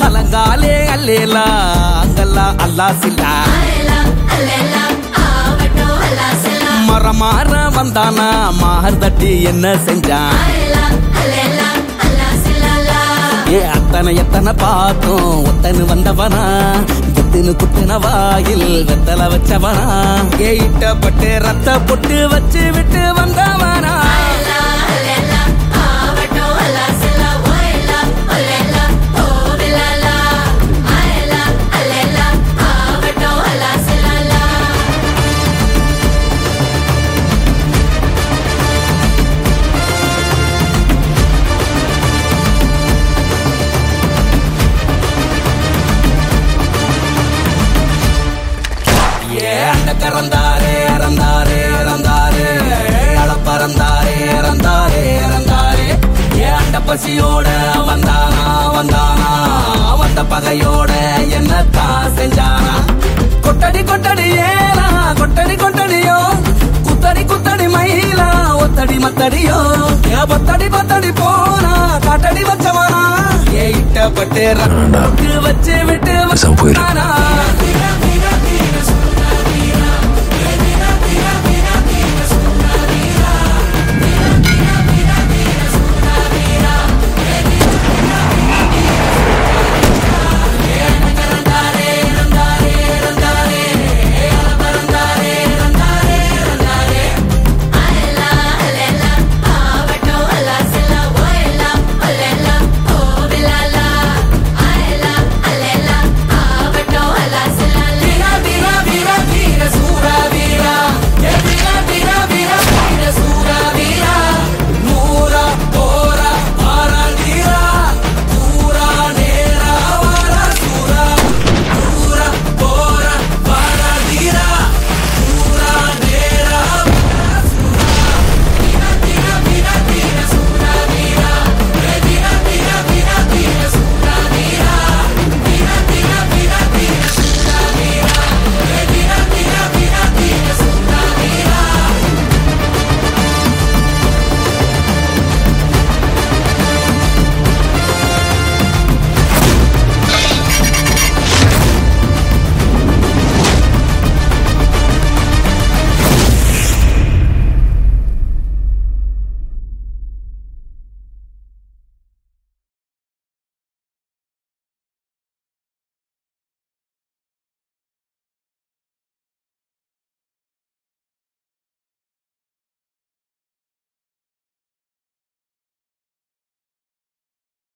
அலங்காலே அல்லேலா அங்கல்லா அல்லா சில்லா மரமாற வந்தானா மார் தட்டி என்ன செஞ்சான் ஏ அத்தனை எத்தனை பார்த்தோம் ஒத்தனு வந்தவனா குத்துனு குத்துன வாயில் வெத்தல வச்சவனா ஏ இட்டப்பட்டு ரத்த பொட்டு வச்சு விட்டு வந்தவனா ஏ அண்ட கறந்தாரே இறந்தாரே இறந்தாரே அளப்பறந்தாரே இறந்தாரே இறந்தாரே ஏ அண்ட பசியோட வந்தானா வந்தானா வந்த பகையோட என்னத்தான் செஞ்சானா கொட்டடி கொட்டடி ஏலா கொட்டடி கொட்டடியோ குத்தடி குத்தடி மயிலா ஒத்தடி மத்தடியோ ஏ பத்தடி பத்தடி போனா காட்டடி வச்சவனா ஏ இட்டப்பட்டு ரத்து வச்சு விட்டு பேசாம போயிரு. வந்தானா